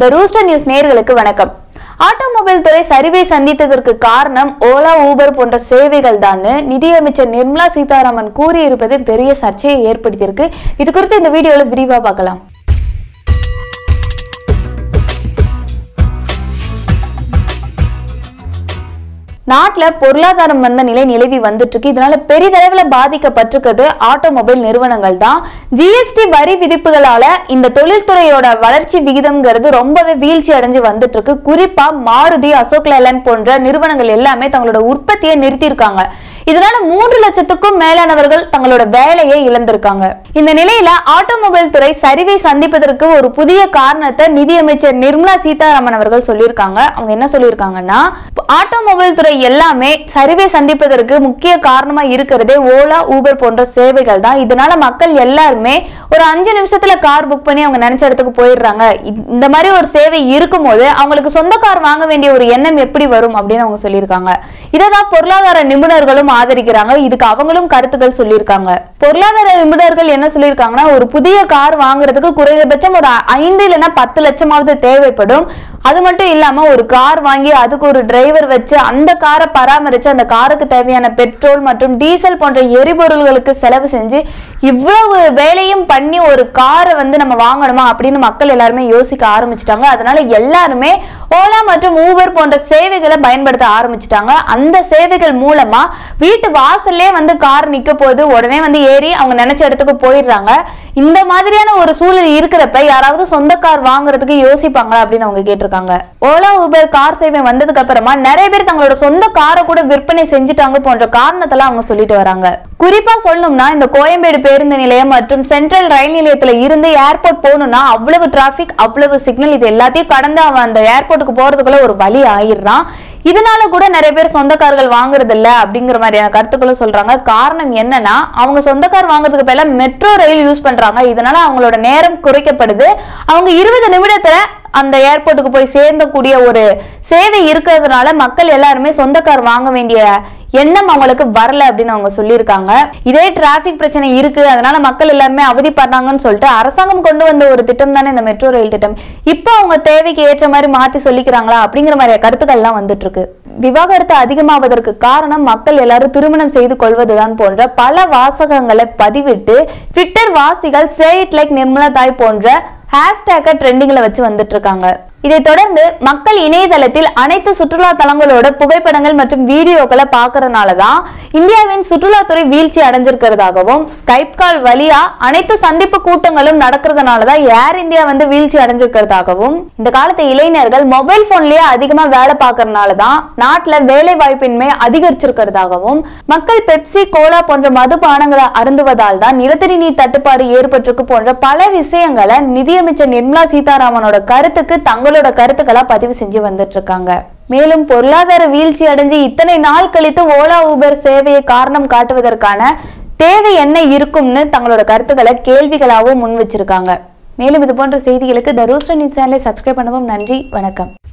த rooster news நேயர்களுக்கு வணக்கம் automobile துறை சரிவை சந்தித்ததற்கு காரணம் ஓலா ஊபர் போன்ற சேவைகள் தான் நிதியமைச்சர் நிர்மலா சீதாராமன் கூறியிருப்பது பெரிய சர்ச்சையை ஏற்படுத்தியிருக்கு இது குறித்து இந்த வீடியோல விரிவா பார்க்கலாம் நாட்டுல பொருளாதாரம் வந்த நிலை நிலவி வந்துட்டு இருக்கு இதனால பெரிதளவுல பாதிக்கப்பட்டிருக்கிறது ஆட்டோமொபைல் நிறுவனங்கள் தான் ஜிஎஸ்டி வரி விதிப்புகளால இந்த தொழில்துறையோட வளர்ச்சி விகிதம்ங்கிறது ரொம்பவே வீழ்ச்சி அடைஞ்சு வந்துட்டு இருக்கு குறிப்பா மாருதி அசோக் லேலண்ட் போன்ற நிறுவனங்கள் எல்லாமே தங்களோட உற்பத்தியை நிறுத்தியிருக்காங்க இதனால மூன்று லட்சத்துக்கும் மேலானவர்கள் தங்களோட வேலையை இழந்திருக்காங்க இந்த நிலையில ஆட்டோமொபைல் துறை சரிவை சந்திப்பதற்கு ஒரு புதிய காரணத்தை நிதியமைச்சர் நிர்மலா சீதாராமன் அவர்கள் சொல்லியிருக்காங்க அவங்க என்ன சொல்லியிருக்காங்கன்னா ஆட்டோமொபைல் துறை எல்லாமே சரிவை சந்திப்பதற்கு முக்கிய காரணமா இருக்கிறதே ஓலா ஊபர் போன்ற சேவைகள் தான் இதனால மக்கள் எல்லாருமே ஒரு அஞ்சு நிமிஷத்துல கார் புக் பண்ணி அவங்க நினைச்ச இடத்துக்கு போயிடுறாங்க இ- இந்த மாதிரி ஒரு சேவை இருக்கும்போது அவங்களுக்கு சொந்த கார் வாங்க வேண்டிய ஒரு எண்ணம் எப்படி வரும் அப்படின்னு அவங்க சொல்லியிருக்காங்க இததான் பொருளாதார நிபுணர்களும் ஆதரிக்கிறாங்க இதுக்கு அவங்களும் கருத்துக்கள் சொல்லியிருக்காங்க பொருளாதார நிபுணர்கள் என்ன சொல்லியிருக்காங்கன்னா ஒரு புதிய கார் வாங்குறதுக்கு குறைந்தபட்சம் ஒரு ஐந்து இல்லைன்னா பத்து லட்சமாவது தேவைப்படும் அது மட்டும் இல்லாம ஒரு கார் வாங்கி அதுக்கு ஒரு டிரைவர் வச்சு அந்த காரை பராமரிச்சு அந்த காருக்கு தேவையான பெட்ரோல் மற்றும் டீசல் போன்ற எரிபொருள்களுக்கு செலவு செஞ்சு இவ்வளவு வேலையும் பண்ணி ஒரு காரை வந்து நம்ம வாங்கணுமா அப்படின்னு மக்கள் எல்லாருமே யோசிக்க ஆரம்பிச்சிட்டாங்க அதனால எல்லாருமே ஓலா மற்றும் ஊபர் போன்ற சேவைகளை பயன்படுத்த ஆரம்பிச்சிட்டாங்க அந்த சேவைகள் மூலமா வீட்டு வாசல்லே வந்து கார் நிக்க போது உடனே வந்து ஏறி அவங்க நினைச்ச இடத்துக்கு போயிடுறாங்க இந்த மாதிரியான ஒரு சூழல் இருக்கிறப்ப யாராவது சொந்த கார் வாங்குறதுக்கு யோசிப்பாங்களா அப்படின்னு அவங்க கேட்டிருக்காங்க ஓலா ஊபர் கார் சேவை வந்ததுக்கு அப்புறமா நிறைய பேர் தங்களோட சொந்த காரை கூட விற்பனை செஞ்சுட்டாங்க போன்ற காரணத்தெல்லாம் அவங்க சொல்லிட்டு வராங்க குறிப்பா சொல்லணும்னா இந்த கோயம்பேடு பேருந்து நிலையம் மற்றும் சென்ட்ரல் ரயில் நிலையத்துல இருந்து ஏர்போர்ட் போகணும்னா அவ்வளவு டிராபிக் அவ்வளவு சிக்னல் இது எல்லாத்தையும் கடந்து அவன் அந்த ஏர்போர்ட்டுக்கு போறதுக்குள்ள ஒரு வழி ஆயிடுறான் இதனால கூட நிறைய பேர் சொந்தக்கார்கள் வாங்குறது இல்ல அப்படிங்கிற மாதிரியான கருத்துக்களும் சொல்றாங்க காரணம் என்னன்னா அவங்க சொந்த கார் வாங்குறதுக்கு பதிலா மெட்ரோ ரயில் யூஸ் பண்றாங்க இதனால அவங்களோட நேரம் குறைக்கப்படுது அவங்க இருபது நிமிடத்துல அந்த ஏர்போர்ட்டுக்கு போய் சேர்ந்தக்கூடிய ஒரு சேவை இருக்கிறதுனால மக்கள் எல்லாருமே சொந்த கார் வாங்க வேண்டிய எண்ணம் அவங்களுக்கு வரல அப்படின்னு அவங்க சொல்லியிருக்காங்க இதே டிராபிக் பிரச்சனை இருக்கு அதனால மக்கள் எல்லாருமே அவதிப்படுறாங்கன்னு சொல்லிட்டு அரசாங்கம் கொண்டு வந்த ஒரு திட்டம் தானே இந்த மெட்ரோ ரயில் திட்டம் இப்போ அவங்க தேவைக்கு ஏற்ற மாதிரி மாத்தி சொல்லிக்கிறாங்களா அப்படிங்கிற மாதிரி கருத்துக்கள்லாம் வந்துட்டு இருக்கு விவாகரத்து அதிகமாவதற்கு காரணம் மக்கள் எல்லாரும் திருமணம் செய்து கொள்வதுதான் போன்ற பல வாசகங்களை பதிவிட்டு ட்விட்டர் வாசிகள் சே இட் லைக் நிர்மலா தாய் போன்ற ஹேஷ்டேக்கை ட்ரெண்டிங்ல வச்சு வந்துட்டு இருக்காங்க இதைத் தொடர்ந்து மக்கள் இணையதளத்தில் அனைத்து சுற்றுலா தலங்களோட புகைப்படங்கள் மற்றும் வீடியோக்களை பார்க்கறதுனால தான் இந்தியாவின் சுற்றுலாத்துறை வீழ்ச்சி அடைஞ்சிருக்கிறதாகவும் ஸ்கைப் கால் வழியா அனைத்து சந்திப்பு கூட்டங்களும் நடக்கிறதுனால தான் ஏர் இந்தியா வந்து வீழ்ச்சி அடைஞ்சிருக்கிறதாகவும் இந்த காலத்து இளைஞர்கள் மொபைல் போன்லயே அதிகமா வேலை பார்க்கறதுனால தான் நாட்டுல வேலை வாய்ப்பின்மை அதிகரிச்சிருக்கிறதாகவும் மக்கள் பெப்சி கோலா போன்ற மதுபானங்களை அருந்துவதால் தான் நிலத்தடி நீர் தட்டுப்பாடு ஏற்பட்டிருக்கு போன்ற பல விஷயங்களை நிதியமைச்சர் நிர்மலா சீதாராமனோட கருத்துக்கு தங்களோட கருத்துக்களா பதிவு செஞ்சு வந்துட்டு இருக்காங்க மேலும் பொருளாதார வீழ்ச்சி அடைஞ்சு இத்தனை நாள் கழித்து ஓலா ஊபர் சேவையை காரணம் காட்டுவதற்கான தேவை என்ன இருக்கும்னு தங்களோட கருத்துக்களை கேள்விகளாகவும் முன் வச்சிருக்காங்க மேலும் இது போன்ற செய்திகளுக்கு த ரூஸ்டர் நியூஸ் சேனலை சப்ஸ்கிரைப் பண்ணவும் நன்றி வணக்கம்